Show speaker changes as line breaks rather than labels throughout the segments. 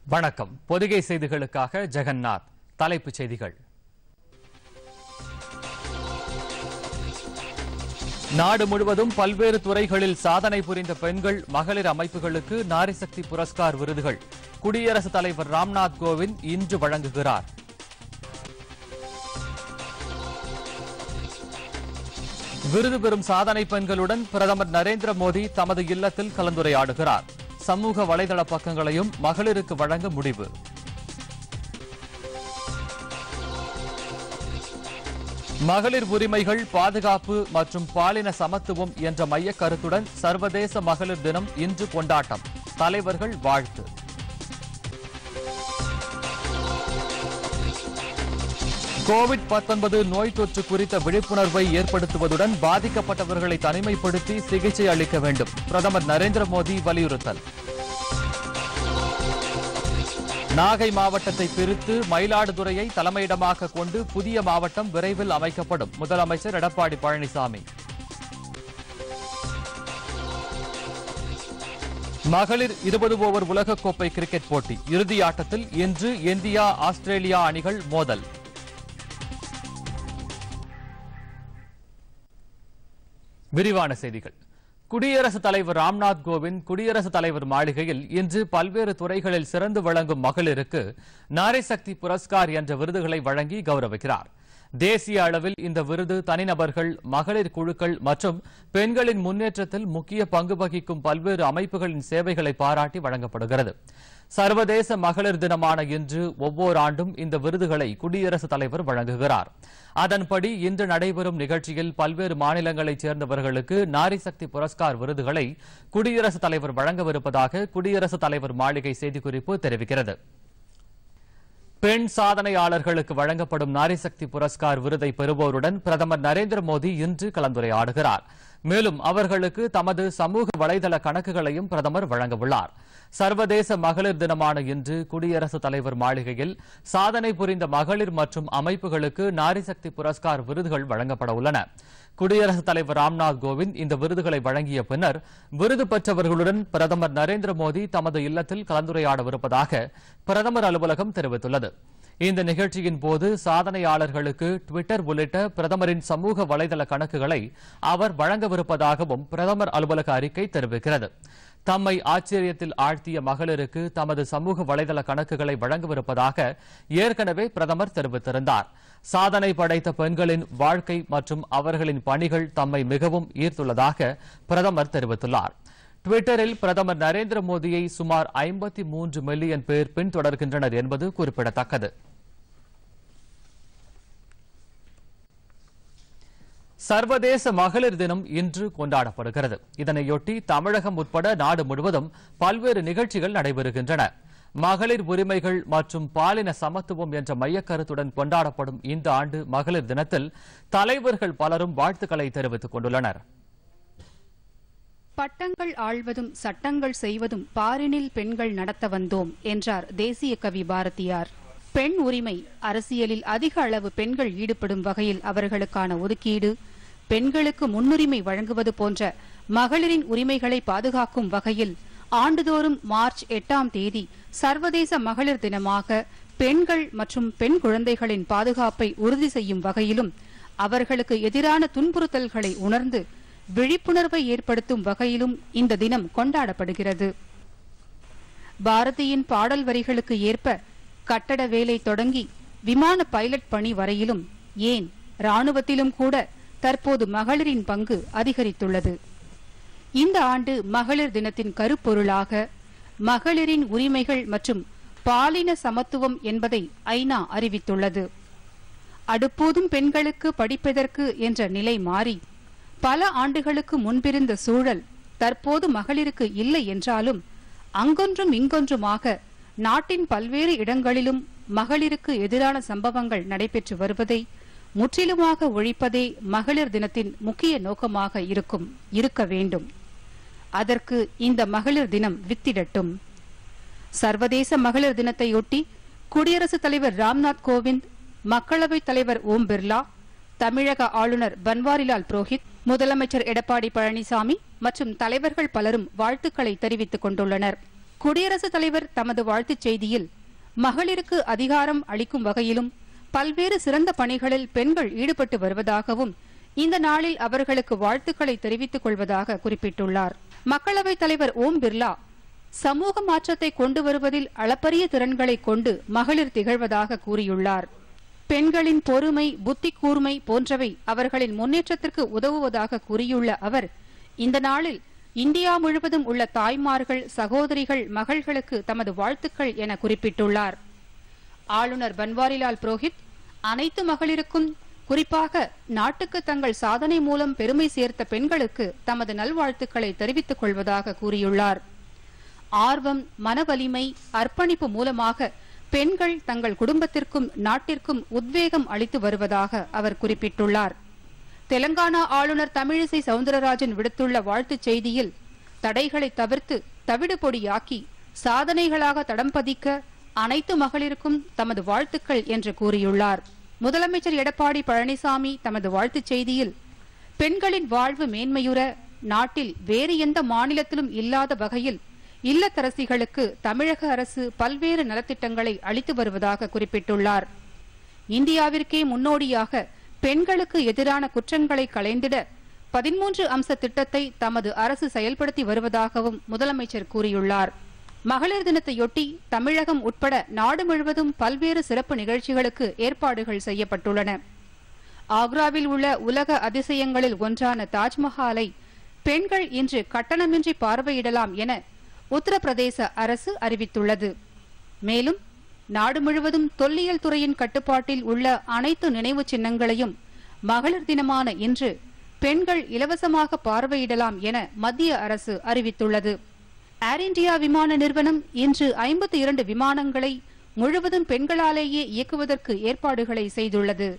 வணக்கம் பொதிகை செய்திகளுக்காக ஜெகநாத் தலைப்புச் செய்திகள் நாடு முழுவதும் பல்வேறு துறைகளில் சாதனை புரிந்த பெண்கள் மகளிர் அமைப்புகளுக்கு நாரிசக்தி புரஸ்கார் விருதுகள் குடியரசுத் தலைவர் ராம்நாத் கோவிந்த் இன்று வழங்குகிறார் விருது பெறும் சாதனை பெண்களுடன் பிரதமர் நரேந்திர மோடி தமது இல்லத்தில் கலந்துரையாடுகிறார் சமூக வலைதள பக்கங்களையும் மகளிருக்கு வழங்க முடிவு மகளிர் உரிமைகள் பாதுகாப்பு மற்றும் பாலின சமத்துவம் என்ற மையக் கருத்துடன் சர்வதேச மகளிர் தினம் இன்று கொண்டாட்டம் தலைவர்கள் வாழ்த்து கோவிட் 19 நோய் தொற்று குறித்த விழிப்புணர்வை ஏற்படுத்துவதுடன் பாதிக்கப்பட்டவர்களை தனிமைப்படுத்தி சிகிச்சை அளிக்க வேண்டும் பிரதமர் நரேந்திர மோடி வலியுறுத்தல் நாகை மாவட்டத்தை பிரித்து மயிலாடுதுறையை தலைமையிடமாக கொண்டு புதிய மாவட்டம் விரைவில் அமைக்கப்படும் முதலமைச்சர் எடப்பாடி பழனிசாமி மகளிர் இருபது ஓவர் உலகக்கோப்பை கிரிக்கெட் போட்டி இறுதி ஆட்டத்தில் இன்று இந்தியா ஆஸ்திரேலியா அணிகள் மோதல் விரிவான செய்திகள் குடியரசுத் தலைவர் ராம்நாத் கோவிந்த் குடியரசுத் தலைவர் மாளிகையில் இன்று பல்வேறு துறைகளில் சிறந்து விளங்கும் மகளிருக்கு நாரி சக்தி புரஸ்கார் என்ற விருதுகளை வழங்கி கௌரவிக்கிறார் தேசிய அளவில் இந்த விருது தனிநபர்கள் மகளிர் குழுக்கள் மற்றும் பெண்களின் முன்னேற்றத்தில் முக்கிய பங்கு வகிக்கும் பல்வேறு அமைப்புகளின் சேவைகளை பாராட்டி வழங்கப்படுகிறது சர்வதேச மகளிர் தினமான இன்று ஒவ்வொரு ஆண்டும் இந்த விருதுகளை குடியரசுத் தலைவர் வழங்குகிறார் அதன்படி இன்று நடைபெறும் நிகழ்ச்சியில் பல்வேறு மாநிலங்களைச் சேர்ந்தவர்களுக்கு நாரி சக்தி புரஸ்கார் விருதுகளை குடியரசுத் தலைவர் வழங்கவிருப்பதாக குடியரசுத் தலைவர் மாளிகை செய்திக்குறிப்பு தெரிவிக்கிறது பெண் சாதனையாளர்களுக்கு வழங்கப்படும் நாரிசக்தி புரஸ்கார் விருதை பெறுவோருடன் பிரதமர் நரேந்திர மோடி இன்று கலந்துரையாடுகிறார் மேலும் அவர்களுக்கு தமது சமூக வலைதள கணக்குகளையும் பிரதமர் வழங்கவுள்ளார் சர்வதேச மகளிர் தினமான இன்று குடியரசுத் தலைவர் மாளிகையில் சாதனை புரிந்த மகளிர் மற்றும் அமைப்புகளுக்கு நாரிசக்தி புரஸ்கார் விருதுகள் வழங்கப்பட உள்ளன குடியரசுத் தலைவர் ராம்நாத் கோவிந்த் இந்த விருதுகளை வழங்கிய பின்னர் விருது பெற்றவர்களுடன் பிரதமர் நரேந்திர மோடி தமது இல்லத்தில் கலந்துரையாடவிருப்பதாக பிரதமர் அலுவலகம் தெரிவித்துள்ளது இந்த நிகழ்ச்சியின் போது சாதனையாளர்களுக்கு டுவிட்டர் உள்ளிட்ட பிரதமரின் சமூக வலைதள கணக்குகளை அவர் வழங்கவிருப்பதாகவும் பிரதமர் அலுவலக அறிக்கை தெரிவிக்கிறது தம்மை ஆச்சரியத்தில் ஆழ்த்திய மகளிருக்கு தமது சமூக வலைதள கணக்குகளை வழங்கவிருப்பதாக ஏற்கனவே பிரதமர் தெரிவித்திருந்தார் சாதனை படைத்த பெண்களின் வாழ்க்கை மற்றும் அவர்களின் பணிகள் தம்மை மிகவும் ஈர்த்துள்ளதாக பிரதமர் தெரிவித்துள்ளார் டுவிட்டரில் பிரதமர் நரேந்திர மோடியை சுமார் ஐம்பத்தி மூன்று மில்லியன் பேர் பின்தொடர்கின்றனர் என்பது குறிப்பிடத்தக்கது சர்வதேச மகளிர் தினம் இன்று கொண்டாடப்படுகிறது இதனையொட்டி தமிழகம் உட்பட நாடு முழுவதும் பல்வேறு நிகழ்ச்சிகள் நடைபெறுகின்றன மகளிர் உரிமைகள் மற்றும் பாலின சமத்துவம் என்ற மையக்கருத்துடன் கொண்டாடப்படும் இந்த ஆண்டு மகளிர் தினத்தில் தலைவர்கள் பலரும் வாழ்த்துக்களை தெரிவித்துக் கொண்டுள்ளனர்
பட்டங்கள் ஆள்வதும் சட்டங்கள் செய்வதும் பாரினில் பெண்கள் நடத்த வந்தோம் என்றார் தேசிய கவி பாரதியார் பெண் உரிமை அரசியலில் அதிக அளவு பெண்கள் ஈடுபடும் வகையில் அவர்களுக்கான ஒதுக்கீடு பெண்களுக்கு முன்னுரிமை வழங்குவது போன்ற மகளிரின் உரிமைகளை பாதுகாக்கும் வகையில் ஆண்டுதோறும் மார்ச் எட்டாம் தேதி சர்வதேச மகளிர் தினமாக பெண்கள் மற்றும் பெண் குழந்தைகளின் பாதுகாப்பை உறுதி செய்யும் வகையிலும் அவர்களுக்கு எதிரான துன்புறுத்தல்களை உணர்ந்து விழிப்புணர்வை ஏற்படுத்தும் வகையிலும் இந்த தினம் கொண்டாடப்படுகிறது பாரதியின் பாடல் வரிகளுக்கு ஏற்ப கட்டட வேலை தொடங்கி விமான பைலட் பணி வரையிலும் ஏன் ராணுவத்திலும் கூட தற்போது மகளிரின் பங்கு அதிகரித்துள்ளது இந்த ஆண்டு மகளிர் தினத்தின் கருப்பொருளாக மகளிரின் உரிமைகள் மற்றும் பாலின சமத்துவம் என்பதை ஐநா அறிவித்துள்ளது அடுப்போதும் பெண்களுக்கு படிப்பதற்கு என்ற நிலை மாறி பல ஆண்டுகளுக்கு முன்பிருந்த சூழல் தற்போது மகளிருக்கு இல்லை என்றாலும் அங்கொன்றும் இங்கொன்றுமாக நாட்டின் பல்வேறு இடங்களிலும் மகளிருக்கு எதிரான சம்பவங்கள் நடைபெற்று வருவதை முற்றிலுமாக ஒழிப்பதே மகளிர் தினத்தின் முக்கிய நோக்கமாக இருக்கும் இருக்க வேண்டும் அதற்கு இந்த மகளிர் தினம் வித்திடட்டும் சர்வதேச மகளிர் தினத்தையொட்டி குடியரசுத் தலைவர் ராம்நாத் கோவிந்த் மக்களவைத் தலைவர் ஓம் பிர்லா தமிழக ஆளுநர் பன்வாரிலால் புரோஹித் முதலமைச்சர் எடப்பாடி பழனிசாமி மற்றும் தலைவர்கள் பலரும் வாழ்த்துக்களை தெரிவித்துக் கொண்டுள்ளனர் குடியரசுத் தலைவர் தமது வாழ்த்துச் செய்தியில் மகளிருக்கு அதிகாரம் அளிக்கும் வகையிலும் பல்வேறு சிறந்த பணிகளில் பெண்கள் ஈடுபட்டு வருவதாகவும் இந்த நாளில் அவர்களுக்கு வாழ்த்துக்களை தெரிவித்துக் கொள்வதாக குறிப்பிட்டுள்ளார் மக்களவைத் தலைவர் ஓம் பிர்லா சமூக மாற்றத்தை கொண்டு வருவதில் அளப்பரிய திறன்களை கொண்டு மகளிர் திகழ்வதாக கூறியுள்ளார் பெண்களின் பொறுமை புத்தி கூர்மை போன்றவை அவர்களின் முன்னேற்றத்திற்கு உதவுவதாக கூறியுள்ள அவர் இந்த நாளில் இந்தியா முழுவதும் உள்ள தாய்மார்கள் சகோதரிகள் மகள்களுக்கு தமது வாழ்த்துக்கள் என குறிப்பிட்டுள்ளார் ஆளுநர் பன்வாரிலால் புரோஹித் அனைத்து மகளிருக்கும் குறிப்பாக நாட்டுக்கு தங்கள் சாதனை மூலம் பெருமை சேர்த்த பெண்களுக்கு தமது நல்வாழ்த்துக்களை தெரிவித்துக் கொள்வதாக கூறியுள்ளார் ஆர்வம் மனவலிமை அர்ப்பணிப்பு மூலமாக பெண்கள் தங்கள் குடும்பத்திற்கும் நாட்டிற்கும் உத்வேகம் அளித்து வருவதாக அவர் குறிப்பிட்டுள்ளார் தெலங்கானா ஆளுநர் தமிழிசை சவுந்தரராஜன் விடுத்துள்ள வாழ்த்துச் செய்தியில் தடைகளை தவிர்த்து தவிடு பொடியாக்கி சாதனைகளாக தடம் பதிக்க அனைத்து மகளிருக்கும் தமது வாழ்த்துக்கள் என்று கூறியுள்ளார் முதலமைச்சர் எடப்பாடி பழனிசாமி தமது வாழ்த்துச் செய்தியில் பெண்களின் வாழ்வு மேன்மையுற நாட்டில் வேறு எந்த மாநிலத்திலும் இல்லாத வகையில் இல்லத்தரசிகளுக்கு தமிழக அரசு பல்வேறு நலத்திட்டங்களை அளித்து வருவதாக குறிப்பிட்டுள்ளார் இந்தியாவிற்கே முன்னோடியாக பெண்களுக்கு எதிரான குற்றங்களை களைந்திட பதிமூன்று அம்ச திட்டத்தை தமது அரசு செயல்படுத்தி வருவதாகவும் முதலமைச்சர் கூறியுள்ளார் மகளிர் தினத்தையொட்டி தமிழகம் உட்பட நாடு முழுவதும் பல்வேறு சிறப்பு நிகழ்ச்சிகளுக்கு ஏற்பாடுகள் செய்யப்பட்டுள்ளன ஆக்ராவில் உள்ள உலக அதிசயங்களில் ஒன்றான தாஜ்மஹாலை பெண்கள் இன்று கட்டணமின்றி பார்வையிடலாம் என உத்தரப்பிரதேச அரசு அறிவித்துள்ளது மேலும் நாடு முழுவதும் தொல்லியல் துறையின் கட்டுப்பாட்டில் உள்ள அனைத்து நினைவுச் சின்னங்களையும் மகளிர் தினமான இன்று பெண்கள் இலவசமாக பார்வையிடலாம் என மத்திய அரசு அறிவித்துள்ளது ஏர் இந்தியா விமான நிறுவனம் இன்று ஐம்பத்தி இரண்டு விமானங்களை முழுவதும் பெண்களாலேயே இயக்குவதற்கு ஏற்பாடுகளை செய்துள்ளது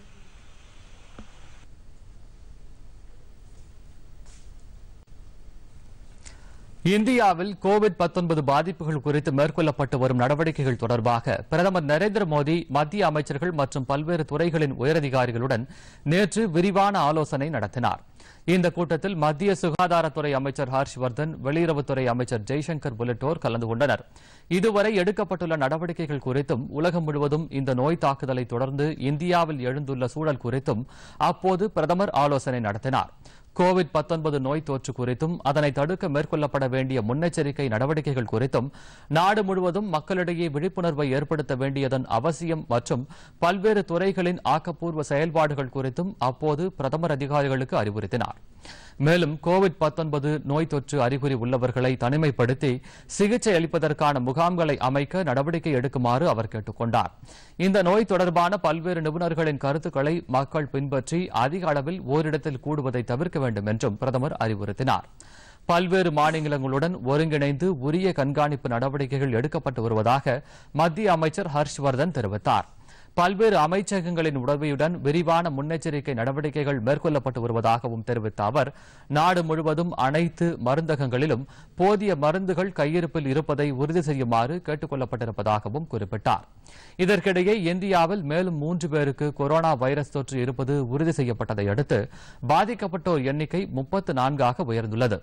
இந்தியாவில் கோவிட் 19 பாதிப்புகள் குறித்து மேற்கொள்ளப்பட்டு வரும் நடவடிக்கைகள் தொடர்பாக பிரதமர் நரேந்திர மோடி மத்திய அமைச்சர்கள் மற்றும் பல்வேறு துறைகளின் உயரதிகாரிகளுடன் நேற்று விரிவான ஆலோசனை நடத்தினார் இந்த கூட்டத்தில் மத்திய சுகாதாரத்துறை அமைச்சர் ஹர்ஷ்வர்தன் வெளியுறவுத்துறை அமைச்சர் ஜெய்சங்கர் உள்ளிட்டோர் கலந்து கொண்டனர் இதுவரை எடுக்கப்பட்டுள்ள நடவடிக்கைகள் குறித்தும் உலகம் முழுவதும் இந்த நோய் தாக்குதலை தொடர்ந்து இந்தியாவில் எழுந்துள்ள சூழல் குறித்தும் அப்போது பிரதமர் ஆலோசனை நடத்தினார் கோவிட் 19 நோய் தொற்று குறித்தும் அதனை தடுக்க மேற்கொள்ளப்பட வேண்டிய முன்னெச்சரிக்கை நடவடிக்கைகள் குறித்தும் நாடு முழுவதும் மக்களிடையே விழிப்புணர்வை ஏற்படுத்த வேண்டியதன் அவசியம் மற்றும் பல்வேறு துறைகளின் ஆக்கப்பூர்வ செயல்பாடுகள் குறித்தும் அப்போது பிரதமர் அதிகாரிகளுக்கு அறிவுறுத்தினார் மேலும் கோவிட் 19 நோய் தொற்று அறிகுறி உள்ளவர்களை தனிமைப்படுத்தி சிகிச்சை அளிப்பதற்கான முகாம்களை அமைக்க நடவடிக்கை எடுக்குமாறு அவர் கேட்டுக் கொண்டார் இந்த நோய் தொடர்பான பல்வேறு நிபுணர்களின் கருத்துக்களை மக்கள் பின்பற்றி அதிக அளவில் ஓரிடத்தில் கூடுவதை தவிர்க்க வேண்டும் என்றும் பிரதமர் அறிவுறுத்தினார் பல்வேறு மாநிலங்களுடன் ஒருங்கிணைந்து உரிய கண்காணிப்பு நடவடிக்கைகள் எடுக்கப்பட்டு வருவதாக மத்திய அமைச்சர் ஹர்ஷ்வர்தன் தெரிவித்தார் பல்வேறு அமைச்சகங்களின் உதவியுடன் விரிவான முன்னெச்சரிக்கை நடவடிக்கைகள் மேற்கொள்ளப்பட்டு வருவதாகவும் தெரிவித்த அவர் நாடு முழுவதும் அனைத்து மருந்தகங்களிலும் போதிய மருந்துகள் கையிருப்பில் இருப்பதை உறுதி செய்யுமாறு கேட்டுக் கொள்ளப்பட்டிருப்பதாகவும் குறிப்பிட்டார் இதற்கிடையே இந்தியாவில் மேலும் மூன்று பேருக்கு கொரோனா வைரஸ் தொற்று இருப்பது உறுதி செய்யப்பட்டதை அடுத்து பாதிக்கப்பட்டோர் எண்ணிக்கை முப்பத்து நான்காக உயர்ந்துள்ளது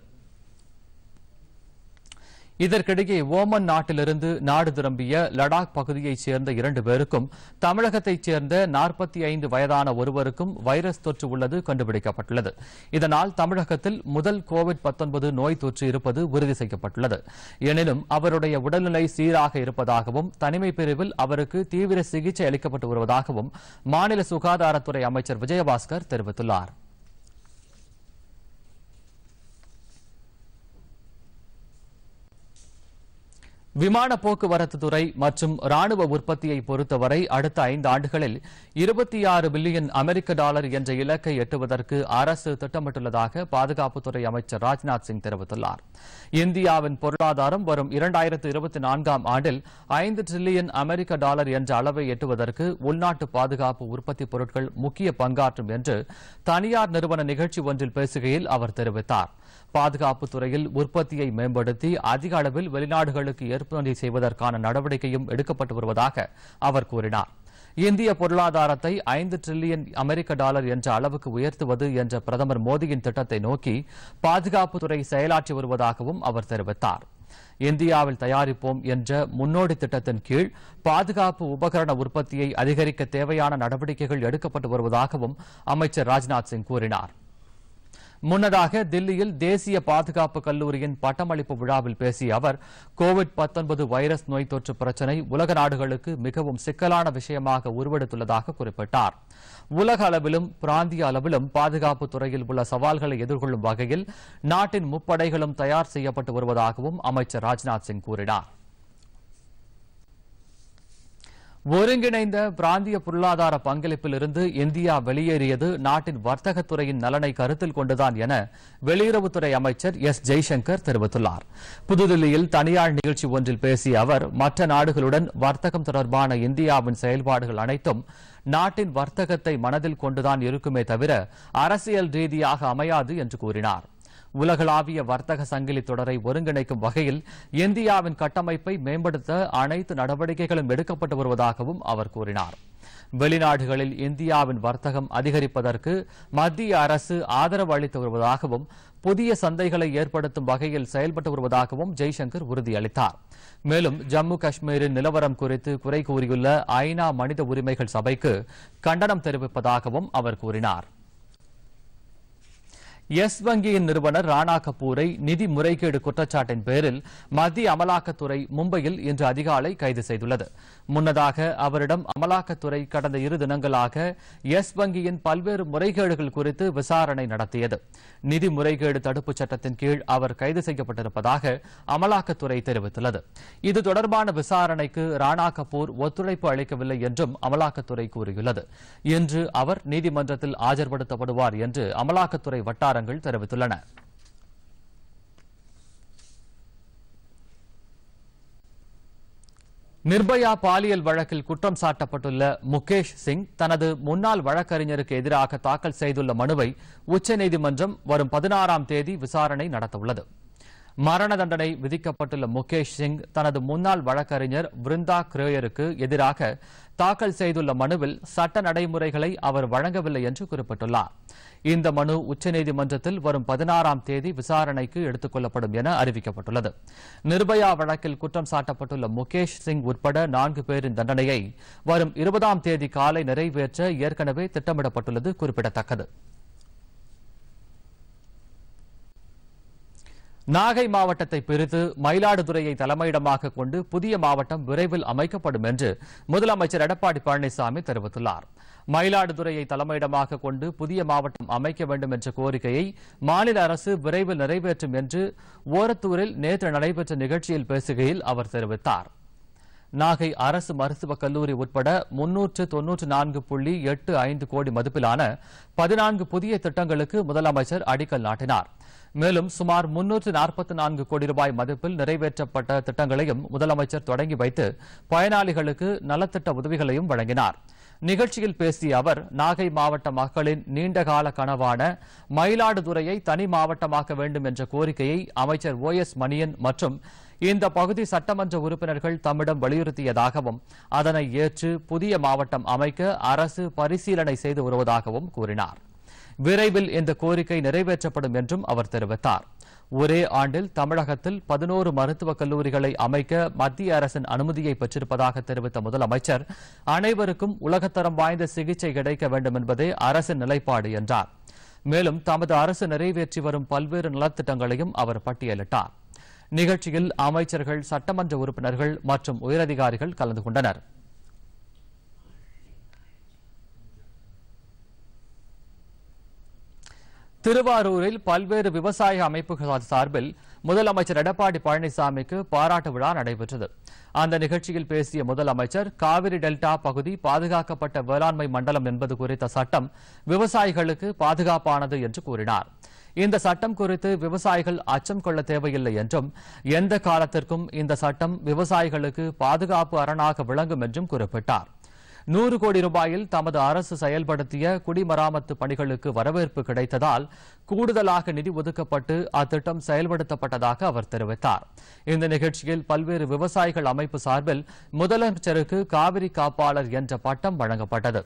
இதற்கிடையே ஓமன் நாட்டிலிருந்து நாடு திரும்பிய லடாக் பகுதியைச் சேர்ந்த இரண்டு பேருக்கும் தமிழகத்தைச் சேர்ந்த நாற்பத்தி ஐந்து வயதான ஒருவருக்கும் வைரஸ் தொற்று உள்ளது கண்டுபிடிக்கப்பட்டுள்ளது இதனால் தமிழகத்தில் முதல் கோவிட் 19 நோய் தொற்று இருப்பது உறுதி செய்யப்பட்டுள்ளது எனினும் அவருடைய உடல்நிலை சீராக இருப்பதாகவும் தனிமை பிரிவில் அவருக்கு தீவிர சிகிச்சை அளிக்கப்பட்டு வருவதாகவும் மாநில சுகாதாரத்துறை அமைச்சர் விஜயபாஸ்கர் தெரிவித்துள்ளார் விமான போக்குவரத்து துறை மற்றும் ராணுவ உற்பத்தியை பொறுத்தவரை அடுத்த ஐந்து ஆண்டுகளில் இருபத்தி ஆறு பில்லியன் அமெரிக்க டாலர் என்ற இலக்கை எட்டுவதற்கு அரசு திட்டமிட்டுள்ளதாக பாதுகாப்புத்துறை அமைச்சர் ராஜ்நாத் சிங் தெரிவித்துள்ளார் இந்தியாவின் பொருளாதாரம் வரும் இரண்டாயிரத்து இருபத்தி நான்காம் ஆண்டில் ஐந்து டிரில்லியன் அமெரிக்க டாலர் என்ற அளவை எட்டுவதற்கு உள்நாட்டு பாதுகாப்பு உற்பத்தி பொருட்கள் முக்கிய பங்காற்றும் என்று தனியார் நிறுவன நிகழ்ச்சி ஒன்றில் பேசுகையில் அவர் தெரிவித்தார் பாதுகாப்பு துறையில் உற்பத்தியை மேம்படுத்தி அதிக அளவில் வெளிநாடுகளுக்கு ஏற்றுமதி செய்வதற்கான நடவடிக்கையும் எடுக்கப்பட்டு வருவதாக அவர் கூறினார் இந்திய பொருளாதாரத்தை ஐந்து டிரில்லியன் அமெரிக்க டாலர் என்ற அளவுக்கு உயர்த்துவது என்ற பிரதமர் மோடியின் திட்டத்தை நோக்கி பாதுகாப்புத்துறை செயலாற்றி வருவதாகவும் அவர் தெரிவித்தார் இந்தியாவில் தயாரிப்போம் என்ற முன்னோடி திட்டத்தின் கீழ் பாதுகாப்பு உபகரண உற்பத்தியை அதிகரிக்க தேவையான நடவடிக்கைகள் எடுக்கப்பட்டு வருவதாகவும் அமைச்சர் ராஜ்நாத் சிங் கூறினார் முன்னதாக தில்லியில் தேசிய பாதுகாப்பு கல்லூரியின் பட்டமளிப்பு விழாவில் பேசிய அவர் கோவிட் 19 வைரஸ் நோய் தொற்று பிரச்சினை உலக நாடுகளுக்கு மிகவும் சிக்கலான விஷயமாக உருவெடுத்துள்ளதாக குறிப்பிட்டார் உலக அளவிலும் பிராந்திய அளவிலும் பாதுகாப்பு துறையில் உள்ள சவால்களை எதிர்கொள்ளும் வகையில் நாட்டின் முப்படைகளும் தயார் செய்யப்பட்டு வருவதாகவும் அமைச்சர் ராஜ்நாத் சிங் கூறினார் ஒருங்கிணைந்த பிராந்திய பொருளாதார பங்களிப்பிலிருந்து இந்தியா வெளியேறியது நாட்டின் வர்த்தகத்துறையின் நலனை கருத்தில் கொண்டுதான் என வெளியுறவுத்துறை அமைச்சர் எஸ் ஜெய்சங்கர் தெரிவித்துள்ளார் புதுதில்லியில் தனியார் நிகழ்ச்சி ஒன்றில் பேசிய அவர் மற்ற நாடுகளுடன் வர்த்தகம் தொடர்பான இந்தியாவின் செயல்பாடுகள் அனைத்தும் நாட்டின் வர்த்தகத்தை மனதில் கொண்டுதான் இருக்குமே தவிர அரசியல் ரீதியாக அமையாது என்று கூறினார் உலகளாவிய வர்த்தக சங்கிலி தொடரை ஒருங்கிணைக்கும் வகையில் இந்தியாவின் கட்டமைப்பை மேம்படுத்த அனைத்து நடவடிக்கைகளும் எடுக்கப்பட்டு வருவதாகவும் அவர் கூறினார் வெளிநாடுகளில் இந்தியாவின் வர்த்தகம் அதிகரிப்பதற்கு மத்திய அரசு ஆதரவு அளித்து வருவதாகவும் புதிய சந்தைகளை ஏற்படுத்தும் வகையில் செயல்பட்டு வருவதாகவும் ஜெய்சங்கர் உறுதியளித்தார் மேலும் ஜம்மு காஷ்மீரின் நிலவரம் குறித்து குறை கூறியுள்ள ஐநா மனித உரிமைகள் சபைக்கு கண்டனம் தெரிவிப்பதாகவும் அவர் கூறினார் எஸ் வங்கியின் நிறுவனர் ராணா கபூரை நிதி முறைகேடு குற்றச்சாட்டின் பேரில் மத்திய அமலாக்கத்துறை மும்பையில் இன்று அதிகாலை கைது செய்துள்ளது முன்னதாக அவரிடம் அமலாக்கத்துறை கடந்த இரு தினங்களாக எஸ் வங்கியின் பல்வேறு முறைகேடுகள் குறித்து விசாரணை நடத்தியது நிதி முறைகேடு தடுப்புச் சட்டத்தின் கீழ் அவர் கைது செய்யப்பட்டிருப்பதாக அமலாக்கத்துறை தெரிவித்துள்ளது இது தொடர்பான விசாரணைக்கு ராணா கபூர் ஒத்துழைப்பு அளிக்கவில்லை என்றும் அமலாக்கத்துறை கூறியுள்ளது இன்று அவர் நீதிமன்றத்தில் ஆஜர்படுத்தப்படுவார் என்று அமலாக்கத்துறை வட்டாரங்கள் தெரிவித்துள்ளன நிர்பயா பாலியல் வழக்கில் குற்றம் சாட்டப்பட்டுள்ள முகேஷ் சிங் தனது முன்னாள் வழக்கறிஞருக்கு எதிராக தாக்கல் செய்துள்ள மனுவை உச்சநீதிமன்றம் வரும் பதினாறாம் தேதி விசாரணை நடத்தவுள்ளது மரண தண்டனை விதிக்கப்பட்டுள்ள முகேஷ் சிங் தனது முன்னாள் வழக்கறிஞர் பிருந்தா கிரேயருக்கு எதிராக தாக்கல் செய்துள்ள மனுவில் சட்ட நடைமுறைகளை அவர் வழங்கவில்லை என்று குறிப்பிட்டுள்ளார் இந்த மனு உச்சநீதிமன்றத்தில் வரும் பதினாறாம் தேதி விசாரணைக்கு எடுத்துக் கொள்ளப்படும் என அறிவிக்கப்பட்டுள்ளது நிர்பயா வழக்கில் குற்றம் சாட்டப்பட்டுள்ள முகேஷ் சிங் உட்பட நான்கு பேரின் தண்டனையை வரும் இருபதாம் தேதி காலை நிறைவேற்ற ஏற்கனவே திட்டமிடப்பட்டுள்ளது குறிப்பிடத்தக்கது நாகை மாவட்டத்தை பிரித்து மயிலாடுதுறையை தலைமையிடமாக கொண்டு புதிய மாவட்டம் விரைவில் அமைக்கப்படும் என்று முதலமைச்சர் எடப்பாடி பழனிசாமி தெரிவித்துள்ளார் மயிலாடுதுறையை தலைமையிடமாக கொண்டு புதிய மாவட்டம் அமைக்க வேண்டும் என்ற கோரிக்கையை மாநில அரசு விரைவில் நிறைவேற்றும் என்று ஓரத்தூரில் நேற்று நடைபெற்ற நிகழ்ச்சியில் பேசுகையில் அவர் தெரிவித்தார் நாகை அரசு மருத்துவக் கல்லூரி உட்பட முன்னூற்று தொன்னூற்று நான்கு புள்ளி எட்டு ஐந்து கோடி மதிப்பிலான பதினான்கு புதிய திட்டங்களுக்கு முதலமைச்சர் அடிக்கல் நாட்டினார் மேலும் சுமார் முன்னூற்று நாற்பத்தி நான்கு கோடி ரூபாய் மதிப்பில் நிறைவேற்றப்பட்ட திட்டங்களையும் முதலமைச்சர் தொடங்கி வைத்து பயனாளிகளுக்கு நலத்திட்ட உதவிகளையும் வழங்கினார் நிகழ்ச்சியில் பேசிய அவர் நாகை மாவட்ட மக்களின் நீண்டகால கனவான மயிலாடுதுறையை தனி மாவட்டமாக்க வேண்டும் என்ற கோரிக்கையை அமைச்சர் ஓ எஸ் மணியன் மற்றும் இந்த பகுதி சட்டமன்ற உறுப்பினர்கள் தம்மிடம் வலியுறுத்தியதாகவும் அதனை ஏற்று புதிய மாவட்டம் அமைக்க அரசு பரிசீலனை செய்து வருவதாகவும் கூறினார் விரைவில் இந்த கோரிக்கை நிறைவேற்றப்படும் என்றும் அவர் தெரிவித்தார் ஒரே ஆண்டில் தமிழகத்தில் பதினோரு மருத்துவக் கல்லூரிகளை அமைக்க மத்திய அரசின் அனுமதியை பெற்றிருப்பதாக தெரிவித்த முதலமைச்சர் அனைவருக்கும் உலகத்தரம் வாய்ந்த சிகிச்சை கிடைக்க வேண்டும் என்பதே அரசின் நிலைப்பாடு என்றார் மேலும் தமது அரசு நிறைவேற்றி வரும் பல்வேறு நலத்திட்டங்களையும் அவர் பட்டியலிட்டார் நிகழ்ச்சியில் அமைச்சர்கள் சட்டமன்ற உறுப்பினர்கள் மற்றும் உயரதிகாரிகள் கலந்து கொண்டனர் திருவாரூரில் பல்வேறு விவசாய அமைப்புகள் சார்பில் முதலமைச்சர் எடப்பாடி பழனிசாமிக்கு பாராட்டு விழா நடைபெற்றது அந்த நிகழ்ச்சியில் பேசிய முதலமைச்சர் காவிரி டெல்டா பகுதி பாதுகாக்கப்பட்ட வேளாண்மை மண்டலம் என்பது குறித்த சட்டம் விவசாயிகளுக்கு பாதுகாப்பானது என்று கூறினார் இந்த சட்டம் குறித்து விவசாயிகள் அச்சம் கொள்ள தேவையில்லை என்றும் எந்த காலத்திற்கும் இந்த சட்டம் விவசாயிகளுக்கு பாதுகாப்பு அரணாக விளங்கும் என்றும் குறிப்பிட்டார் நூறு கோடி ரூபாயில் தமது அரசு செயல்படுத்திய குடிமராமத்து பணிகளுக்கு வரவேற்பு கிடைத்ததால் கூடுதலாக நிதி ஒதுக்கப்பட்டு அத்திட்டம் செயல்படுத்தப்பட்டதாக அவர் தெரிவித்தார் இந்த நிகழ்ச்சியில் பல்வேறு விவசாயிகள் அமைப்பு சார்பில் முதலமைச்சருக்கு காவிரி காப்பாளர் என்ற பட்டம் வழங்கப்பட்டது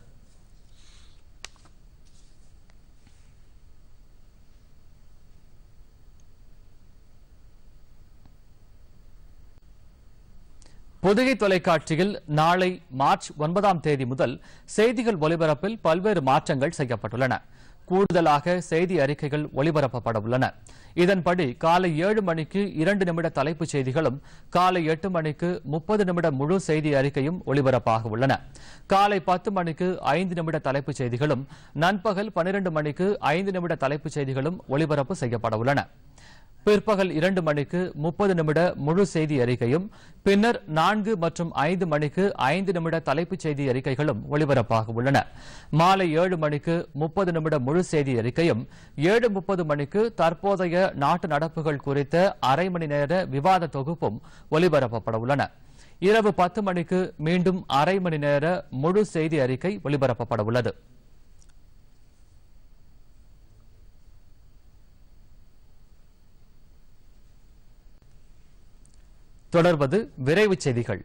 பொதிகை தொலைக்காட்சியில் நாளை மார்ச் ஒன்பதாம் தேதி முதல் செய்திகள் ஒலிபரப்பில் பல்வேறு மாற்றங்கள் செய்யப்பட்டுள்ளன கூடுதலாக செய்தி அறிக்கைகள் ஒலிபரப்பப்பட உள்ளன இதன்படி காலை ஏழு மணிக்கு இரண்டு நிமிட தலைப்புச் செய்திகளும் காலை எட்டு மணிக்கு முப்பது நிமிட முழு செய்தி அறிக்கையும் ஒலிபரப்பாக உள்ளன காலை பத்து மணிக்கு ஐந்து நிமிட தலைப்புச் செய்திகளும் நண்பகல் பனிரெண்டு மணிக்கு ஐந்து நிமிட தலைப்புச் செய்திகளும் ஒலிபரப்பு செய்யப்பட உள்ளன பிற்பகல் இரண்டு மணிக்கு முப்பது நிமிட முழு செய்தி அறிக்கையும் பின்னர் நான்கு மற்றும் ஐந்து மணிக்கு ஐந்து நிமிட தலைப்புச் செய்தி அறிக்கைகளும் ஒலிபரப்பாக உள்ளன மாலை ஏழு மணிக்கு முப்பது நிமிட முழு செய்தி அறிக்கையும் ஏழு முப்பது மணிக்கு தற்போதைய நாட்டு நடப்புகள் குறித்த அரை மணி நேர விவாத தொகுப்பும் ஒலிபரப்பப்பட உள்ளன இரவு பத்து மணிக்கு மீண்டும் அரை மணி நேர முழு செய்தி அறிக்கை ஒலிபரப்பப்பட உள்ளது தொடர்வது விரைவுச் செய்திகள்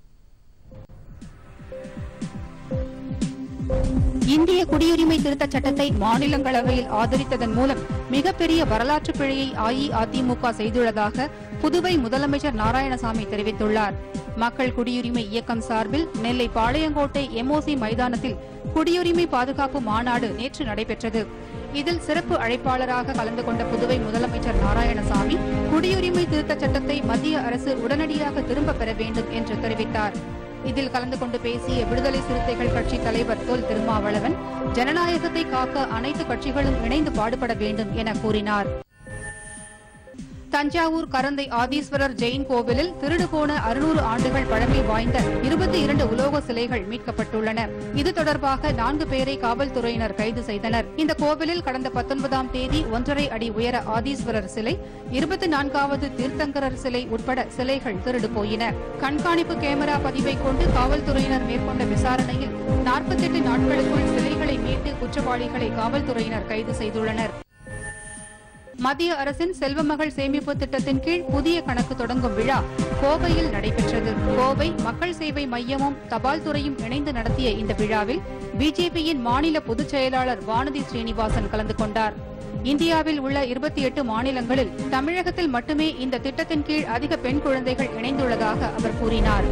இந்திய குடியுரிமை திருத்தச் சட்டத்தை மாநிலங்களவையில் ஆதரித்ததன் மூலம் மிகப்பெரிய வரலாற்று பிழையை அஇஅதிமுக செய்துள்ளதாக புதுவை முதலமைச்சர் நாராயணசாமி தெரிவித்துள்ளார் மக்கள் குடியுரிமை இயக்கம் சார்பில் நெல்லை பாளையங்கோட்டை எம்ஓசி மைதானத்தில் குடியுரிமை பாதுகாப்பு மாநாடு நேற்று நடைபெற்றது இதில் சிறப்பு அழைப்பாளராக கலந்து கொண்ட புதுவை முதலமைச்சர் நாராயணசாமி குடியுரிமை திருத்தச் சட்டத்தை மத்திய அரசு உடனடியாக திரும்பப் பெற வேண்டும் என்று தெரிவித்தார் இதில் கலந்து கொண்டு பேசிய விடுதலை சிறுத்தைகள் கட்சி தலைவர் தொல் திருமாவளவன் ஜனநாயகத்தை காக்க அனைத்து கட்சிகளும் இணைந்து பாடுபட வேண்டும் என கூறினார் தஞ்சாவூர் கரந்தை ஆதீஸ்வரர் ஜெயின் கோவிலில் திருடு போன அறுநூறு ஆண்டுகள் பழமை வாய்ந்த இருபத்தி இரண்டு உலோக சிலைகள் மீட்கப்பட்டுள்ளன இது தொடர்பாக நான்கு பேரை காவல்துறையினர் கைது செய்தனர் இந்த கோவிலில் கடந்த பத்தொன்பதாம் தேதி ஒன்றரை அடி உயர ஆதீஸ்வரர் சிலை இருபத்தி நான்காவது தீர்த்தங்கரர் சிலை உட்பட சிலைகள் திருடு போயின கண்காணிப்பு கேமரா பதிவை கொண்டு காவல்துறையினர் மேற்கொண்ட விசாரணையில் நாற்பத்தெட்டு நாட்களுக்குள் சிலைகளை மீட்டு குற்றவாளிகளை காவல்துறையினர் கைது செய்துள்ளனர் மத்திய அரசின் செல்வமகள் சேமிப்பு திட்டத்தின் கீழ் புதிய கணக்கு தொடங்கும் விழா கோவையில் நடைபெற்றது கோவை மக்கள் சேவை மையமும் தபால் துறையும் இணைந்து நடத்திய இந்த விழாவில் பிஜேபியின் மாநில பொதுச் செயலாளர் வானதி ஸ்ரீனிவாசன் கலந்து கொண்டார் இந்தியாவில் உள்ள இருபத்தி எட்டு மாநிலங்களில் தமிழகத்தில் மட்டுமே இந்த திட்டத்தின் கீழ் அதிக பெண் குழந்தைகள் இணைந்துள்ளதாக அவர் கூறினார்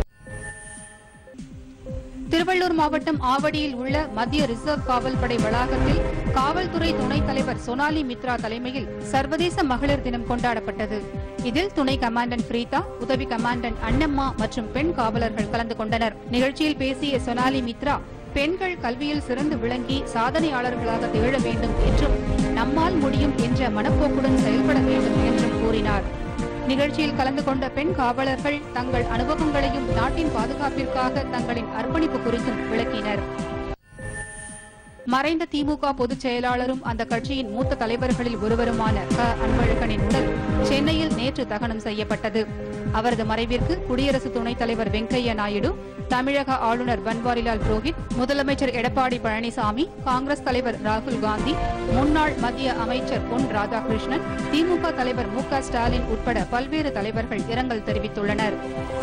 திருவள்ளூர் மாவட்டம் ஆவடியில் உள்ள மத்திய ரிசர்வ் காவல் படை வளாகத்தில் காவல்துறை துணைத் தலைவர் சோனாலி மித்ரா தலைமையில் சர்வதேச மகளிர் தினம் கொண்டாடப்பட்டது இதில் துணை கமாண்டன்ட் பிரீதா உதவி கமாண்டன்ட் அன்னம்மா மற்றும் பெண் காவலர்கள் கலந்து கொண்டனர் நிகழ்ச்சியில் பேசிய சோனாலி மித்ரா பெண்கள் கல்வியில் சிறந்து விளங்கி சாதனையாளர்களாக திகழ வேண்டும் என்றும் நம்மால் முடியும் என்ற மனப்போக்குடன் செயல்பட வேண்டும் என்றும் கூறினார் நிகழ்ச்சியில் கலந்து கொண்ட பெண் காவலர்கள் தங்கள் அனுபவங்களையும் நாட்டின் பாதுகாப்பிற்காக தங்களின் அர்ப்பணிப்பு குறித்தும் விளக்கினர் மறைந்த திமுக பொதுச் செயலாளரும் அந்த கட்சியின் மூத்த தலைவர்களில் ஒருவருமான க அன்பழகனின் உடல் சென்னையில் நேற்று தகனம் செய்யப்பட்டது அவரது மறைவிற்கு குடியரசு துணைத் தலைவர் வெங்கையா நாயுடு தமிழக ஆளுநர் பன்வாரிலால் புரோஹித் முதலமைச்சர் எடப்பாடி பழனிசாமி காங்கிரஸ் தலைவர் ராகுல் காந்தி முன்னாள் மத்திய அமைச்சர் பொன் ராதாகிருஷ்ணன் திமுக தலைவர் மு க ஸ்டாலின் உட்பட பல்வேறு தலைவர்கள் இரங்கல் தெரிவித்துள்ளனர்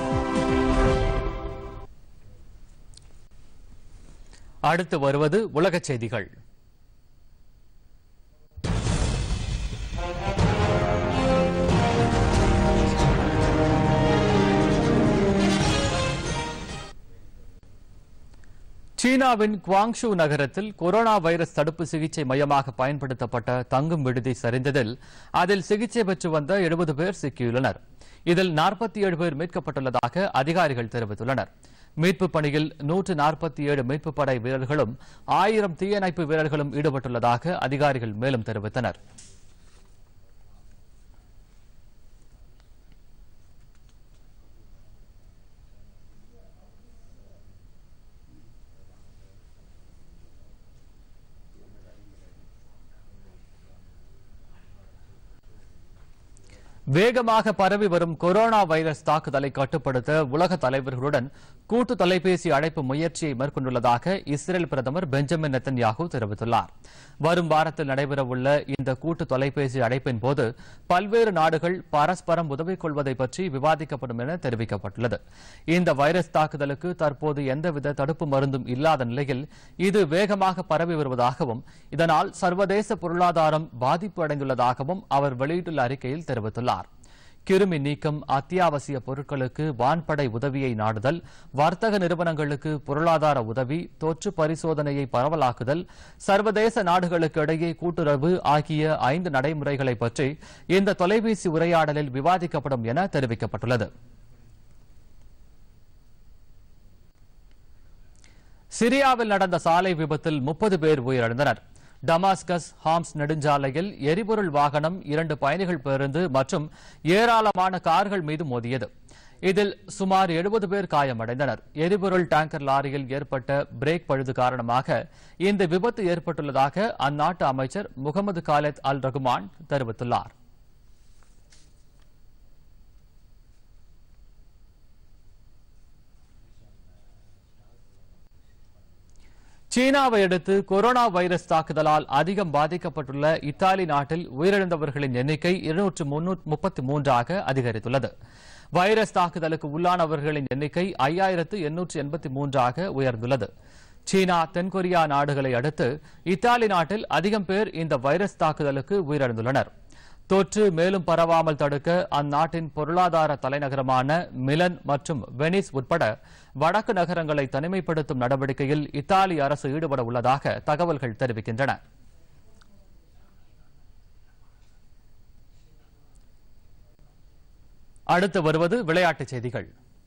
அடுத்து வருவது உலகச் செய்திகள் சீனாவின் குவாங்ஷு நகரத்தில் கொரோனா வைரஸ் தடுப்பு சிகிச்சை மையமாக பயன்படுத்தப்பட்ட தங்கும் விடுதி சரிந்ததில் அதில் சிகிச்சை பெற்று வந்த எழுபது பேர் சிக்கியுள்ளனர் இதில் நாற்பத்தி ஏழு பேர் மீட்கப்பட்டுள்ளதாக அதிகாரிகள் தெரிவித்துள்ளனர் மீட்பு பணியில் நூற்று நாற்பத்தி ஏழு மீட்புப் படை வீரர்களும் ஆயிரம் தீயணைப்பு வீரர்களும் ஈடுபட்டுள்ளதாக அதிகாரிகள் மேலும் தெரிவித்தனர் வேகமாக பரவி வரும் கொரோனா வைரஸ் தாக்குதலை கட்டுப்படுத்த உலக தலைவர்களுடன் கூட்டு தொலைபேசி அழைப்பு முயற்சியை மேற்கொண்டுள்ளதாக இஸ்ரேல் பிரதமர் பெஞ்சமின் நெத்தன்யாகு தெரிவித்துள்ளார் வரும் வாரத்தில் நடைபெறவுள்ள இந்த கூட்டு தொலைபேசி அழைப்பின் போது பல்வேறு நாடுகள் பரஸ்பரம் உதவிக் கொள்வதை பற்றி விவாதிக்கப்படும் என தெரிவிக்கப்பட்டுள்ளது இந்த வைரஸ் தாக்குதலுக்கு தற்போது எந்தவித தடுப்பு மருந்தும் இல்லாத நிலையில் இது வேகமாக பரவி வருவதாகவும் இதனால் சர்வதேச பொருளாதாரம் பாதிப்பு அடைந்துள்ளதாகவும் அவர் வெளியிட்டுள்ள அறிக்கையில் தெரிவித்துள்ளார் கிருமி நீக்கம் அத்தியாவசிய பொருட்களுக்கு வான்படை உதவியை நாடுதல் வர்த்தக நிறுவனங்களுக்கு பொருளாதார உதவி தொற்று பரிசோதனையை பரவலாக்குதல் சர்வதேச நாடுகளுக்கு இடையே கூட்டுறவு ஆகிய ஐந்து நடைமுறைகளை பற்றி இந்த தொலைபேசி உரையாடலில் விவாதிக்கப்படும் என தெரிவிக்கப்பட்டுள்ளது சிரியாவில் நடந்த சாலை விபத்தில் முப்பது பேர் உயிரிழந்தனர் டமாஸ்கஸ் ஹாம்ஸ் நெடுஞ்சாலையில் எரிபொருள் வாகனம் இரண்டு பயணிகள் பேருந்து மற்றும் ஏராளமான கார்கள் மீது மோதியது இதில் சுமார் எழுபது பேர் காயமடைந்தனர் எரிபொருள் டேங்கர் லாரியில் ஏற்பட்ட பிரேக் பழுது காரணமாக இந்த விபத்து ஏற்பட்டுள்ளதாக அந்நாட்டு அமைச்சர் முகமது காலித் அல் ரகுமான் தெரிவித்துள்ளார் சீனாவை அடுத்து கொரோனா வைரஸ் தாக்குதலால் அதிகம் பாதிக்கப்பட்டுள்ள இத்தாலி நாட்டில் உயிரிழந்தவர்களின் எண்ணிக்கை இருநூற்று முப்பத்தி மூன்றாக அதிகரித்துள்ளது வைரஸ் தாக்குதலுக்கு உள்ளானவர்களின் எண்ணிக்கை ஐயாயிரத்து எண்ணூற்று எண்பத்தி மூன்றாக உயர்ந்துள்ளது சீனா தென்கொரியா நாடுகளை அடுத்து இத்தாலி நாட்டில் அதிகம் பேர் இந்த வைரஸ் தாக்குதலுக்கு உயிரிழந்துள்ளனர் தொற்று மேலும் பரவாமல் தடுக்க அந்நாட்டின் பொருளாதார தலைநகரமான மிலன் மற்றும் வெனிஸ் உட்பட வடக்கு நகரங்களை தனிமைப்படுத்தும் நடவடிக்கையில் இத்தாலி அரசு ஈடுபட உள்ளதாக தகவல்கள் தெரிவிக்கின்றன அடுத்து வருவது விளையாட்டுச் செய்திகள்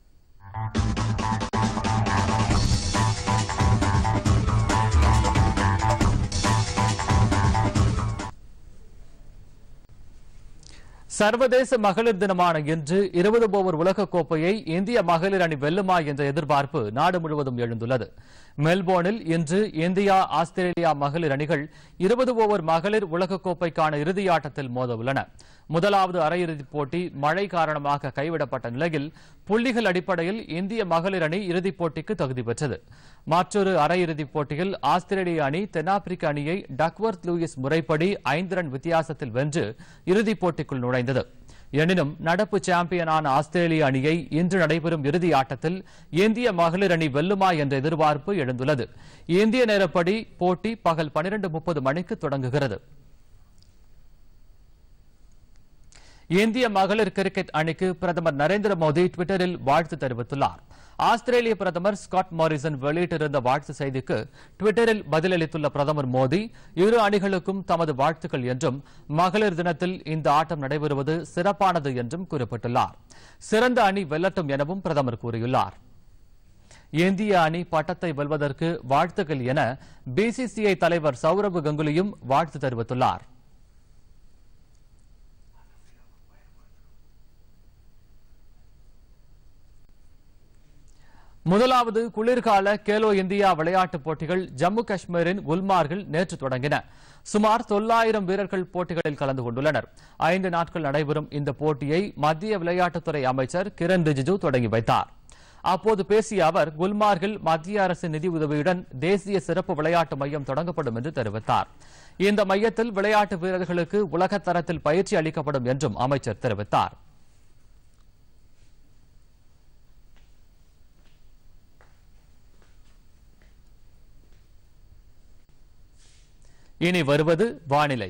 சர்வதேச மகளிர் தினமான இன்று இருபது ஓவர் உலகக் கோப்பையை இந்திய மகளிர் அணி வெல்லுமா என்ற எதிர்பார்ப்பு நாடு முழுவதும் எழுந்துள்ளது மெல்போர்னில் இன்று இந்தியா ஆஸ்திரேலியா மகளிர் அணிகள் இருபது ஓவர் மகளிர் உலகக் கோப்பைக்கான இறுதியாட்டத்தில் மோத உள்ளன முதலாவது அரையிறுதிப் போட்டி மழை காரணமாக கைவிடப்பட்ட நிலையில் புள்ளிகள் அடிப்படையில் இந்திய மகளிர் அணி இறுதிப் போட்டிக்கு தகுதி பெற்றது மற்றொரு அரையிறுதிப் போட்டியில் ஆஸ்திரேலிய அணி தென்னாப்பிரிக்க அணியை டக்வர்த் லூயிஸ் முறைப்படி ஐந்து ரன் வித்தியாசத்தில் வென்று இறுதிப் போட்டிக்குள் நுழைந்தது எனினும் நடப்பு சாம்பியனான ஆஸ்திரேலிய அணியை இன்று நடைபெறும் இறுதி ஆட்டத்தில் இந்திய மகளிர் அணி வெல்லுமா என்ற எதிர்பார்ப்பு எழுந்துள்ளது இந்திய நேரப்படி போட்டி பகல் பனிரெண்டு முப்பது மணிக்கு தொடங்குகிறது இந்திய மகளிர் கிரிக்கெட் அணிக்கு பிரதமர் நரேந்திர மோடி டுவிட்டரில் வாழ்த்து தெரிவித்துள்ளார் ஆஸ்திரேலிய பிரதமர் ஸ்காட் மாரிசன் வெளியிட்டிருந்த வாழ்த்து செய்திக்கு டுவிட்டரில் பதிலளித்துள்ள பிரதமர் மோடி இரு அணிகளுக்கும் தமது வாழ்த்துக்கள் என்றும் மகளிர் தினத்தில் இந்த ஆட்டம் நடைபெறுவது சிறப்பானது என்றும் குறிப்பிட்டுள்ளார் சிறந்த அணி வெல்லட்டும் எனவும் பிரதமர் கூறியுள்ளார் இந்திய அணி பட்டத்தை வெல்வதற்கு வாழ்த்துக்கள் என பிசிசிஐ தலைவர் சௌரவ் கங்குலியும் வாழ்த்து தெரிவித்துள்ளார் முதலாவது குளிர்கால கேலோ இந்தியா விளையாட்டுப் போட்டிகள் ஜம்மு காஷ்மீரின் குல்மார்கில் நேற்று தொடங்கின சுமார் தொள்ளாயிரம் வீரர்கள் போட்டிகளில் கலந்து கொண்டுள்ளனர் ஐந்து நாட்கள் நடைபெறும் இந்த போட்டியை மத்திய விளையாட்டுத்துறை அமைச்சர் கிரண் ரிஜிஜு தொடங்கி வைத்தார் அப்போது பேசிய அவர் குல்மார்கில் மத்திய அரசின் நிதி உதவியுடன் தேசிய சிறப்பு விளையாட்டு மையம் தொடங்கப்படும் என்று தெரிவித்தார் இந்த மையத்தில் விளையாட்டு வீரர்களுக்கு உலகத் தரத்தில் பயிற்சி அளிக்கப்படும் என்றும் அமைச்சர் தெரிவித்தார் இனி வருவது வானிலை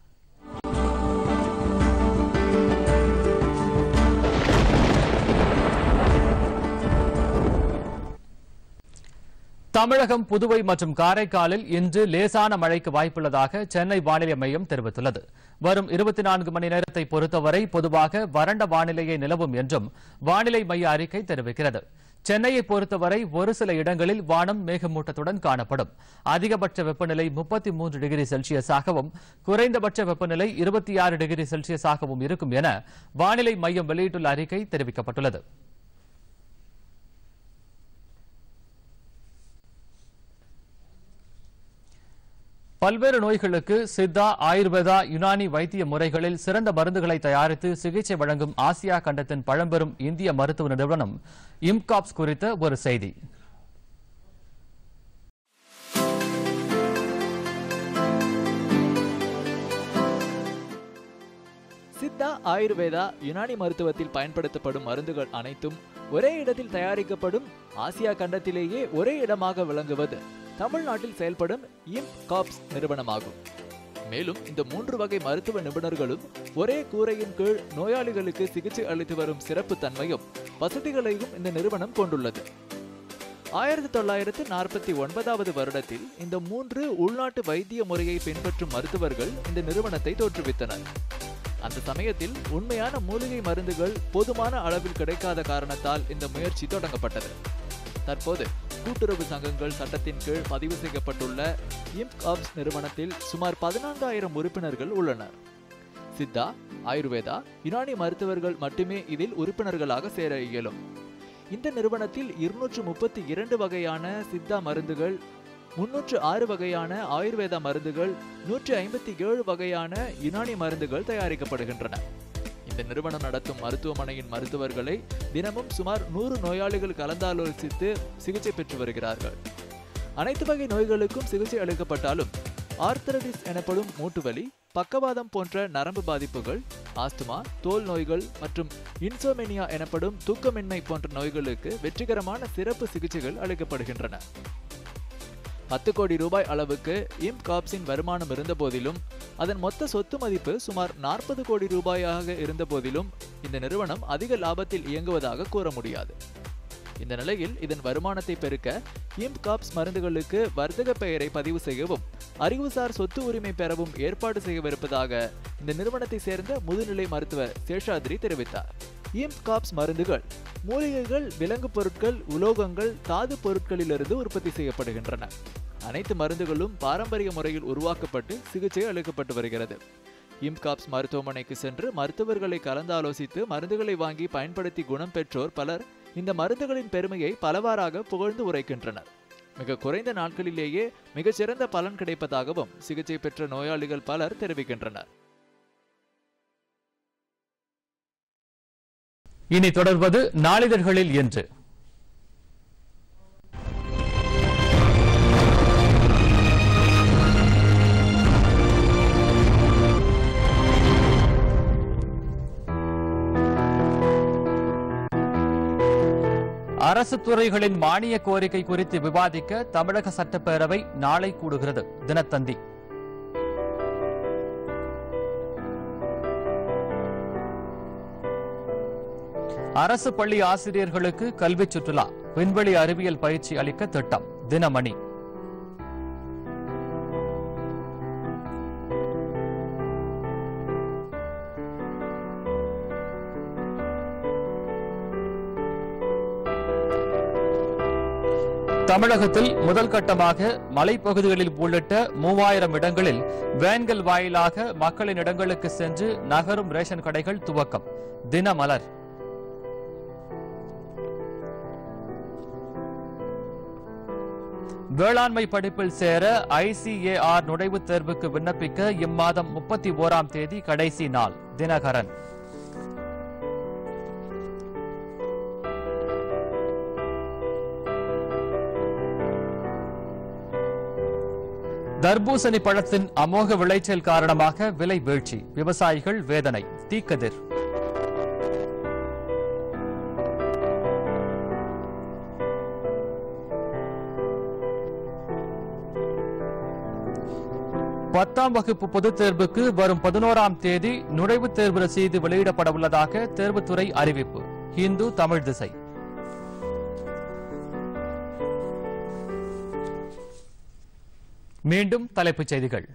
தமிழகம் புதுவை மற்றும் காரைக்காலில் இன்று லேசான மழைக்கு வாய்ப்புள்ளதாக சென்னை வானிலை மையம் தெரிவித்துள்ளது வரும் இருபத்தி நான்கு மணி நேரத்தை பொறுத்தவரை பொதுவாக வறண்ட வானிலையே நிலவும் என்றும் வானிலை மைய அறிக்கை தெரிவிக்கிறது சென்னையை பொறுத்தவரை ஒரு சில இடங்களில் வானம் மேகமூட்டத்துடன் காணப்படும் அதிகபட்ச வெப்பநிலை முப்பத்தி மூன்று டிகிரி செல்சியஸாகவும் குறைந்தபட்ச வெப்பநிலை இருபத்தி ஆறு டிகிரி செல்சியஸாகவும் இருக்கும் என வானிலை மையம் வெளியிட்டுள்ள அறிக்கை தெரிவிக்கப்பட்டுள்ளது பல்வேறு நோய்களுக்கு சித்தா ஆயுர்வேதா யுனானி வைத்திய முறைகளில் சிறந்த மருந்துகளை தயாரித்து சிகிச்சை வழங்கும் ஆசியா கண்டத்தின் பழம்பெரும் இந்திய மருத்துவ நிறுவனம் இம்காப்ஸ் குறித்த ஒரு செய்தி
சித்தா ஆயுர்வேதா யுனானி மருத்துவத்தில் பயன்படுத்தப்படும் மருந்துகள் அனைத்தும் ஒரே இடத்தில் தயாரிக்கப்படும் ஆசியா கண்டத்திலேயே ஒரே இடமாக விளங்குவது தமிழ்நாட்டில் செயல்படும் இம் காப்ஸ் நிறுவனமாகும் மேலும் இந்த மூன்று வகை மருத்துவ நிபுணர்களும் ஒரே கூரையின் கீழ் நோயாளிகளுக்கு சிகிச்சை அளித்து வரும் சிறப்பு தன்மையும் வசதிகளையும் இந்த நிறுவனம் கொண்டுள்ளது ஆயிரத்தி தொள்ளாயிரத்து நாற்பத்தி ஒன்பதாவது வருடத்தில் இந்த மூன்று உள்நாட்டு வைத்திய முறையை பின்பற்றும் மருத்துவர்கள் இந்த நிறுவனத்தை தோற்றுவித்தனர் அந்த சமயத்தில் உண்மையான மூலிகை மருந்துகள் போதுமான அளவில் கிடைக்காத காரணத்தால் இந்த முயற்சி தொடங்கப்பட்டது தற்போது கூட்டுறவு சங்கங்கள் சட்டத்தின் கீழ் பதிவு செய்யப்பட்டுள்ள இம்ப் ஆப்ஸ் நிறுவனத்தில் சுமார் பதினான்காயிரம் உறுப்பினர்கள் உள்ளனர் சித்தா ஆயுர்வேதா யுனானி மருத்துவர்கள் மட்டுமே இதில் உறுப்பினர்களாக சேர இயலும் இந்த நிறுவனத்தில் இருநூற்று முப்பத்தி இரண்டு வகையான சித்தா மருந்துகள் முன்னூற்று ஆறு வகையான ஆயுர்வேதா மருந்துகள் நூற்றி ஐம்பத்தி ஏழு வகையான யுனானி மருந்துகள் தயாரிக்கப்படுகின்றன இந்த நிறுவனம் நடத்தும் மருத்துவமனையின் மருத்துவர்களை தினமும் சுமார் நூறு நோயாளிகள் கலந்தாலோசித்து சிகிச்சை பெற்று வருகிறார்கள் அனைத்து வகை நோய்களுக்கும் சிகிச்சை அளிக்கப்பட்டாலும் ஆர்த்தரடிஸ் எனப்படும் மூட்டுவலி பக்கவாதம் போன்ற நரம்பு பாதிப்புகள் ஆஸ்துமா தோல் நோய்கள் மற்றும் இன்சோமெனியா எனப்படும் தூக்கமின்மை போன்ற நோய்களுக்கு வெற்றிகரமான சிறப்பு சிகிச்சைகள் அளிக்கப்படுகின்றன பத்து கோடி ரூபாய் அளவுக்கு இம் காப்ஸின் வருமானம் இருந்தபோதிலும் அதன் மொத்த சொத்து மதிப்பு சுமார் நாற்பது கோடி ரூபாயாக இருந்தபோதிலும் இந்த நிறுவனம் அதிக லாபத்தில் இயங்குவதாக கூற முடியாது இந்த நிலையில் இதன் வருமானத்தை பெருக்க இம் காப்ஸ் மருந்துகளுக்கு வர்த்தக பெயரை பதிவு செய்யவும் அறிவுசார் சொத்து உரிமை பெறவும் ஏற்பாடு செய்யவிருப்பதாக இந்த நிறுவனத்தை சேர்ந்த முதுநிலை மருத்துவர் சேஷாத்ரி தெரிவித்தார் இம் காப்ஸ் மருந்துகள் மூலிகைகள் விலங்கு பொருட்கள் உலோகங்கள் தாது பொருட்களிலிருந்து உற்பத்தி செய்யப்படுகின்றன அனைத்து மருந்துகளும் பாரம்பரிய முறையில் உருவாக்கப்பட்டு சிகிச்சை அளிக்கப்பட்டு வருகிறது இம்காப்ஸ் மருத்துவமனைக்கு சென்று மருத்துவர்களை கலந்தாலோசித்து மருந்துகளை வாங்கி பயன்படுத்தி குணம் பெற்றோர் பலர் இந்த மருந்துகளின் பெருமையை பலவாறாக புகழ்ந்து உரைக்கின்றனர் மிக குறைந்த நாட்களிலேயே மிகச்சிறந்த பலன் கிடைப்பதாகவும் சிகிச்சை பெற்ற நோயாளிகள் பலர் தெரிவிக்கின்றனர்
இனி தொடர்வது நாளிதழ்களில் என்று அரசு துறைகளின் மானிய கோரிக்கை குறித்து விவாதிக்க தமிழக சட்டப்பேரவை நாளை கூடுகிறது தினத்தந்தி அரசு பள்ளி ஆசிரியர்களுக்கு கல்வி சுற்றுலா விண்வெளி அறிவியல் பயிற்சி அளிக்க திட்டம் தினமணி தமிழகத்தில் முதல் கட்டமாக மலைப்பகுதிகளில் உள்ளிட்ட மூவாயிரம் இடங்களில் வேன்கள் வாயிலாக மக்களின் இடங்களுக்கு சென்று நகரும் ரேஷன் கடைகள் துவக்கம் தினமலர் வேளாண்மை படிப்பில் சேர ஐசிஏஆர் நுழைவுத் தேர்வுக்கு விண்ணப்பிக்க இம்மாதம் முப்பத்தி ஓராம் தேதி கடைசி நாள் தினகரன் தர்பூசணி பழத்தின் அமோக விளைச்சல் காரணமாக விலை வீழ்ச்சி விவசாயிகள் வேதனை தீக்கதிர் பத்தாம் வகுப்பு பொதுத் தேர்வுக்கு வரும் பதினோராம் தேதி நுழைவுத் தேர்வு ரசீது வெளியிடப்பட உள்ளதாக தேர்வுத்துறை அறிவிப்பு இந்து தமிழ் திசை மீண்டும் தலைப்புச் செய்திகள்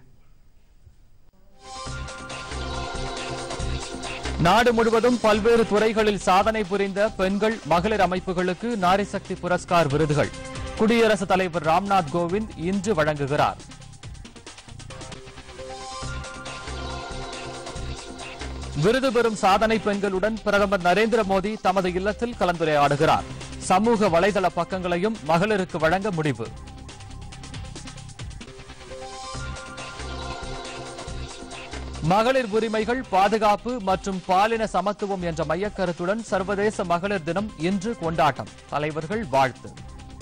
நாடு முழுவதும் பல்வேறு துறைகளில் சாதனை புரிந்த பெண்கள் மகளிர் அமைப்புகளுக்கு நாரி சக்தி புரஸ்கார் விருதுகள் குடியரசுத் தலைவர் ராம்நாத் கோவிந்த் இன்று வழங்குகிறார் விருது பெறும் சாதனை பெண்களுடன் பிரதமர் நரேந்திர மோடி தமது இல்லத்தில் கலந்துரையாடுகிறார் சமூக வலைதள பக்கங்களையும் மகளிருக்கு வழங்க முடிவு மகளிர் உரிமைகள் பாதுகாப்பு மற்றும் பாலின சமத்துவம் என்ற மையக்கருத்துடன் சர்வதேச மகளிர் தினம் இன்று கொண்டாட்டம் தலைவர்கள் வாழ்த்து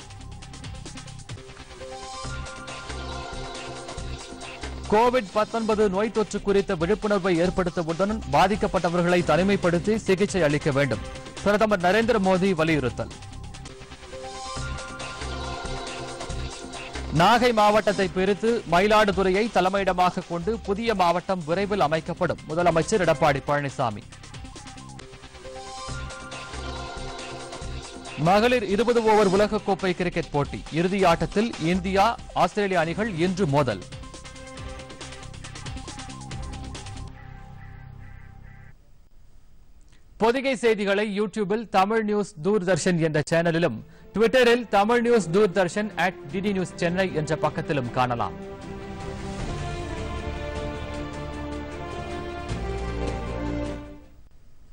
கோவிட் 19 நோய் தொற்று குறித்த விழிப்புணர்வை ஏற்படுத்துவதுடன் பாதிக்கப்பட்டவர்களை தனிமைப்படுத்தி சிகிச்சை அளிக்க வேண்டும் பிரதமர் நரேந்திர மோடி வலியுறுத்தல் நாகை மாவட்டத்தை பிரித்து மயிலாடுதுறையை தலைமையிடமாக கொண்டு புதிய மாவட்டம் விரைவில் அமைக்கப்படும் முதலமைச்சர் எடப்பாடி பழனிசாமி மகளிர் இருபது ஓவர் உலகக்கோப்பை கிரிக்கெட் போட்டி இறுதி ஆட்டத்தில் இந்தியா ஆஸ்திரேலிய அணிகள் இன்று மோதல் பொதிகை செய்திகளை யூடியூபில் தமிழ் நியூஸ் தூர்தர்ஷன் என்ற சேனலிலும் ட்விட்டரில் Tamil news Doordarshan at DD news Chennai என்ற பக்கத்திலும் காணலாம்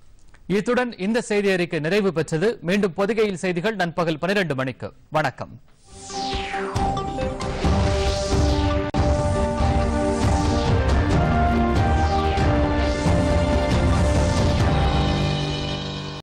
இத்துடன் இந்த செய்தி அறிக்கை நிறைவு பெற்றது மீண்டும் பொதிகையில் செய்திகள் நண்பகல் பனிரெண்டு மணிக்கு வணக்கம்